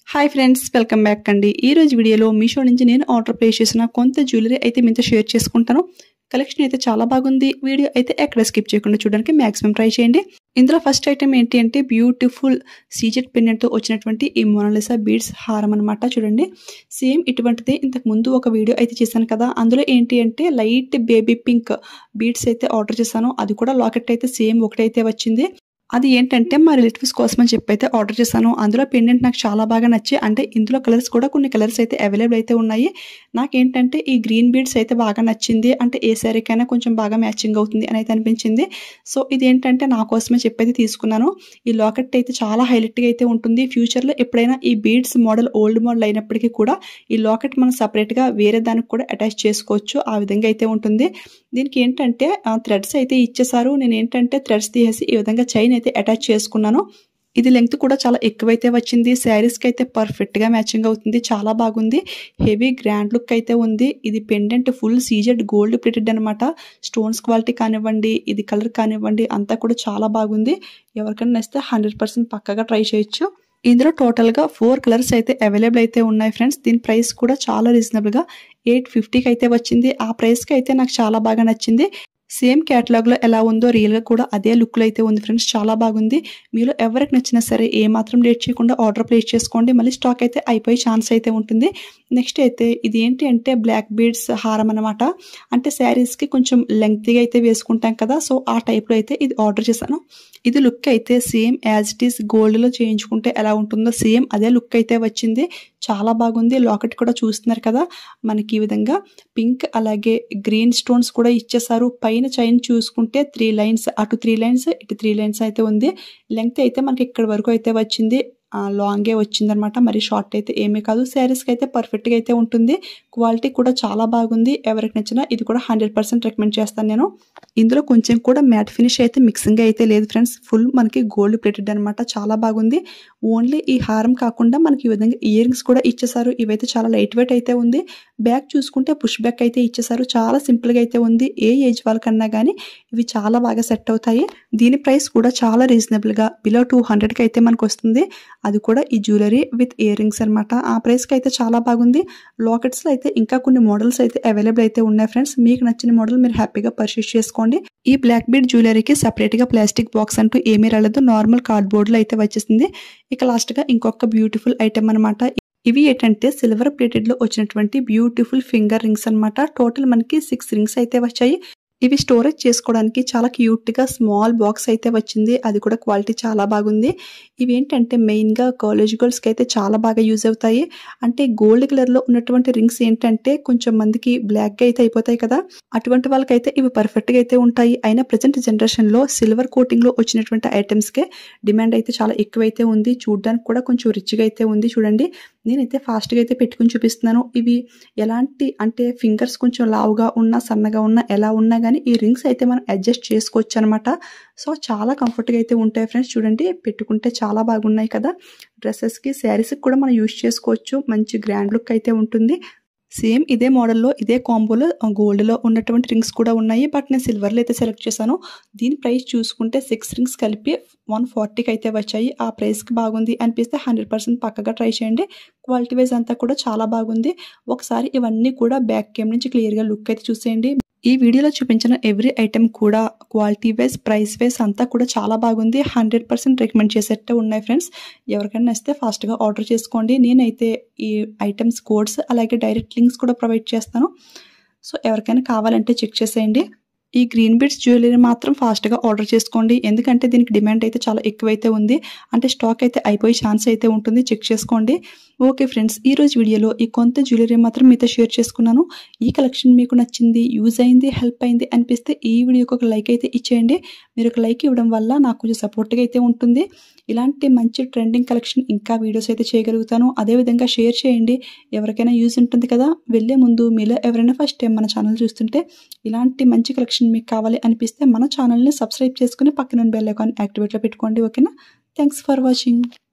hi friends welcome back అండి ఈ రోజు వీడియోలో మీషో నుంచి నేను ఆర్డర్ ప్లేస్ చేసిన కొంత జ్యువెలరీ అయితే మీతో షేర్ చేసుకుంటాను కలెక్షన్ అయితే చాలా బాగుంది వీడియో అయితే ఎక్కడ స్కిప్ చేయకుండా చూడడానికి మాక్సిమం ట్రై చేయండి ఇందులో ఫస్ట్ ఐటమ్ ఏంటి అంటే బ్యూటిఫుల్ సీజెట్ పెన్నెంట్తో వచ్చినటువంటి ఈ మోనాలిసా బీడ్స్ హారం అనమాట చూడండి సేమ్ ఇటువంటిది ఇంతకు ముందు ఒక వీడియో అయితే చేశాను కదా అందులో ఏంటి అంటే లైట్ బేబీ పింక్ బీడ్స్ అయితే ఆర్డర్ చేశాను అది కూడా లాకెట్ అయితే సేమ్ ఒకటైతే వచ్చింది అది ఏంటంటే మా రిలేటివ్స్ కోసం అని చెప్పి అయితే ఆర్డర్ చేశాను అందులో పెండెంట్ నాకు చాలా బాగా నచ్చి అంటే ఇందులో కలర్స్ కూడా కొన్ని కలర్స్ అయితే అవైలబుల్ అయితే ఉన్నాయి నాకేంటంటే ఈ గ్రీన్ బీడ్స్ అయితే బాగా నచ్చింది అంటే ఏ శారీకైనా కొంచెం బాగా మ్యాచింగ్ అవుతుంది అని అయితే అనిపించింది సో ఇది ఏంటంటే నా కోసమే చెప్పైతే తీసుకున్నాను ఈ లాకెట్ అయితే చాలా హైలైట్గా అయితే ఉంటుంది ఫ్యూచర్లో ఎప్పుడైనా ఈ బీడ్స్ మోడల్ ఓల్డ్ మోడల్ అయినప్పటికీ కూడా ఈ లాకెట్ మనం సపరేట్గా వేరే దానికి కూడా అటాచ్ చేసుకోవచ్చు ఆ విధంగా అయితే ఉంటుంది దీనికి ఏంటంటే థ్రెడ్స్ అయితే ఇచ్చేసారు నేను ఏంటంటే థ్రెడ్స్ తీసేసి ఈ విధంగా చైన్ అయితే అటాచ్ చేసుకున్నాను ఇది లెంగ్త్ కూడా చాలా ఎక్కువైతే వచ్చింది శారీస్కి అయితే పర్ఫెక్ట్గా మ్యాచింగ్ అవుతుంది చాలా బాగుంది హెవీ గ్రాండ్ లుక్ అయితే ఉంది ఇది pendant full CZ gold plated అనమాట స్టోన్స్ క్వాలిటీ కానివ్వండి ఇది కలర్ కానివ్వండి అంతా కూడా చాలా బాగుంది ఎవరికైనా నచ్చితే హండ్రెడ్ పర్సెంట్ పక్కగా ట్రై చేయొచ్చు ఇందులో టోటల్గా ఫోర్ కలర్స్ అయితే అవైలబుల్ అయితే ఉన్నాయి ఫ్రెండ్స్ దీని ప్రైస్ కూడా చాలా రీజనబుల్గా ఎయిట్ ఫిఫ్టీకి అయితే వచ్చింది ఆ ప్రైస్కి అయితే నాకు చాలా బాగా నచ్చింది సేమ్ క్యాటలాగ్లో ఎలా ఉందో రియల్గా కూడా అదే లుక్లో అయితే ఉంది ఫ్రెండ్స్ చాలా బాగుంది మీలో ఎవరికి నచ్చినా సరే ఏ మాత్రం లేట్ చేయకుండా ఆర్డర్ ప్లేస్ చేసుకోండి మళ్ళీ స్టాక్ అయితే అయిపోయే ఛాన్స్ అయితే ఉంటుంది నెక్స్ట్ అయితే ఇది ఏంటి అంటే బ్లాక్ బీడ్స్ హారం అనమాట అంటే శారీస్కి కొంచెం లెంగ్తీగా అయితే వేసుకుంటాం కదా సో ఆ టైప్లో అయితే ఇది ఆర్డర్ చేశాను ఇది లుక్ అయితే సేమ్ యాజ్ ఇట్ ఈస్ గోల్డ్లో చేయించుకుంటే ఎలా ఉంటుందో సేమ్ అదే లుక్ అయితే వచ్చింది చాలా బాగుంది లాకెట్ కూడా చూస్తున్నారు కదా మనకి ఈ విధంగా పింక్ అలాగే గ్రీన్ స్టోన్స్ కూడా ఇచ్చేసారు పైన చైన్ చూసుకుంటే త్రీ లైన్స్ అటు త్రీ లైన్స్ ఇటు త్రీ లైన్స్ అయితే ఉంది లెంగ్త్ అయితే మనకి ఇక్కడ వరకు అయితే వచ్చింది లాంగే వచ్చిందనమాట మరి షార్ట్ అయితే ఏమీ కాదు శారీస్కి అయితే పర్ఫెక్ట్గా అయితే ఉంటుంది క్వాలిటీ కూడా చాలా బాగుంది ఎవరికి నచ్చినా ఇది కూడా హండ్రెడ్ పర్సెంట్ రికమెండ్ చేస్తాను నేను ఇందులో కొంచెం కూడా మ్యాట్ ఫినిష్ అయితే మిక్సింగ్ అయితే లేదు ఫ్రెండ్స్ ఫుల్ మనకి గోల్డ్ ప్లేటెడ్ అనమాట చాలా బాగుంది ఓన్లీ ఈ హారం కాకుండా మనకి ఈ విధంగా ఇయర్ రింగ్స్ కూడా ఇచ్చేసారు ఇవైతే చాలా లైట్ వెయిట్ అయితే ఉంది బ్యాక్ చూసుకుంటే పుష్ బ్యాక్ అయితే ఇచ్చేసారు చాలా సింపుల్గా అయితే ఉంది ఏ ఏజ్ వాళ్ళకన్నా కానీ ఇవి చాలా బాగా సెట్ అవుతాయి దీని ప్రైస్ కూడా చాలా రీజనబుల్గా బిలో టూ హండ్రెడ్కి అయితే మనకు వస్తుంది అది కూడా ఈ జ్యువెలరీ విత్ ఇయర్ రింగ్స్ అనమాట ఆ ప్రైస్కి అయితే చాలా బాగుంది లాకెట్స్లో అయితే ఇంకా కొన్ని మోడల్స్ అయితే అవైలబుల్ అయితే ఉన్నాయి ఫ్రెండ్స్ మీకు నచ్చిన మోడల్ మీరు హ్యాపీగా పర్చేస్ చేసుకోండి ఈ బ్లాక్ బీడ్ జ్యువెలరీకి సపరేట్గా ప్లాస్టిక్ బాక్స్ అంటూ ఏమీ రాలేదు నార్మల్ కార్డ్బోర్డ్లో అయితే వచ్చేసింది ఇక లాస్ట్గా ఇంకొక బ్యూటిఫుల్ ఐటెం అనమాట ఇవి ఏంటంటే సిల్వర్ ప్లేటెడ్లో వచ్చినటువంటి బ్యూటిఫుల్ ఫింగర్ రింగ్స్ అనమాట టోటల్ మనకి సిక్స్ రింగ్స్ అయితే వచ్చాయి ఇవి స్టోరేజ్ చేసుకోవడానికి చాలా క్యూట్గా స్మాల్ బాక్స్ అయితే వచ్చింది అది కూడా క్వాలిటీ చాలా బాగుంది ఇవి ఏంటంటే మెయిన్గా కాలేజ్ గర్ల్స్కి అయితే చాలా బాగా యూజ్ అవుతాయి అంటే గోల్డ్ కలర్లో ఉన్నటువంటి రింగ్స్ ఏంటంటే కొంచెం మందికి బ్లాక్గా అయితే అయిపోతాయి కదా అటువంటి వాళ్ళకైతే ఇవి పర్ఫెక్ట్గా అయితే ఉంటాయి అయినా ప్రజెంట్ జనరేషన్లో సిల్వర్ కోటింగ్లో వచ్చినటువంటి ఐటమ్స్కే డిమాండ్ అయితే చాలా ఎక్కువైతే ఉంది చూడడానికి కూడా కొంచెం రిచ్గా అయితే ఉంది చూడండి నేనైతే ఫాస్ట్గా అయితే పెట్టుకుని చూపిస్తున్నాను ఇవి ఎలాంటి అంటే ఫింగర్స్ కొంచెం లావుగా ఉన్నా సన్నగా ఉన్నా ఎలా ఉన్నా కానీ ఈ రింగ్స్ అయితే మనం అడ్జస్ట్ చేసుకోవచ్చు అనమాట సో చాలా కంఫర్ట్గా అయితే ఉంటాయి ఫ్రెండ్స్ చూడండి పెట్టుకుంటే చాలా బాగున్నాయి కదా డ్రెస్సెస్కి శారీస్కి కూడా మనం యూజ్ చేసుకోవచ్చు మంచి గ్రాండ్ లుక్ అయితే ఉంటుంది సేమ్ ఇదే మోడల్లో ఇదే కాంబోలో గోల్డ్లో ఉన్నటువంటి రింగ్స్ కూడా ఉన్నాయి బట్ నేను సిల్వర్లో అయితే సెలెక్ట్ చేశాను దీని ప్రైస్ చూసుకుంటే సిక్స్ రింగ్స్ కలిపి వన్ ఫార్టీకి అయితే వచ్చాయి ఆ ప్రైస్కి బాగుంది అనిపిస్తే హండ్రెడ్ పర్సెంట్ పక్కగా ట్రై చేయండి క్వాలిటీ వైజ్ అంతా కూడా చాలా బాగుంది ఒకసారి ఇవన్నీ కూడా బ్యాక్ కేమ్ నుంచి క్లియర్గా లుక్ అయితే చూసేయండి ఈ వీడియోలో చూపించిన ఎవ్రీ ఐటెం కూడా క్వాలిటీ వైజ్ ప్రైస్ వైజ్ అంతా కూడా చాలా బాగుంది హండ్రెడ్ పర్సెంట్ రికమెండ్ చేసేట్టే ఉన్నాయి ఫ్రెండ్స్ ఎవరికైనా నచ్చితే ఫాస్ట్గా ఆర్డర్ చేసుకోండి నేనైతే ఈ ఐటమ్స్ కోడ్స్ అలాగే డైరెక్ట్ లింక్స్ కూడా ప్రొవైడ్ చేస్తాను సో ఎవరికైనా కావాలంటే చెక్ చేసేయండి ఈ గ్రీన్ బీడ్స్ జ్యువెలరీ మాత్రం ఫాస్ట్గా ఆర్డర్ చేసుకోండి ఎందుకంటే దీనికి డిమాండ్ అయితే చాలా ఎక్కువైతే ఉంది అంటే స్టాక్ అయితే అయిపోయే ఛాన్స్ అయితే ఉంటుంది చెక్ చేసుకోండి ఓకే ఫ్రెండ్స్ ఈ రోజు వీడియోలో ఈ కొంత జ్యువెలరీ మాత్రం మీతో షేర్ చేసుకున్నాను ఈ కలెక్షన్ మీకు నచ్చింది యూజ్ అయింది హెల్ప్ అయింది అనిపిస్తే ఈ వీడియోకి ఒక లైక్ అయితే ఇచ్చేయండి మీరు ఒక లైక్ ఇవ్వడం వల్ల నాకు కొంచెం సపోర్ట్గా అయితే ఉంటుంది ఇలాంటి మంచి ట్రెండింగ్ కలెక్షన్ ఇంకా వీడియోస్ అయితే చేయగలుగుతాను అదేవిధంగా షేర్ చేయండి ఎవరికైనా యూజ్ ఉంటుంది కదా వెళ్ళే ముందు మీలో ఎవరైనా ఫస్ట్ టైం మన ఛానల్ చూస్తుంటే ఇలాంటి మంచి కలెక్షన్ మీకు కావాలి అనిపిస్తే మన ఛానల్ని సబ్స్క్రైబ్ చేసుకుని పక్కన బెల్ ఐకాన్ యాక్టివేట్లో పెట్టుకోండి ఓకేనా థ్యాంక్స్ ఫర్ వాచింగ్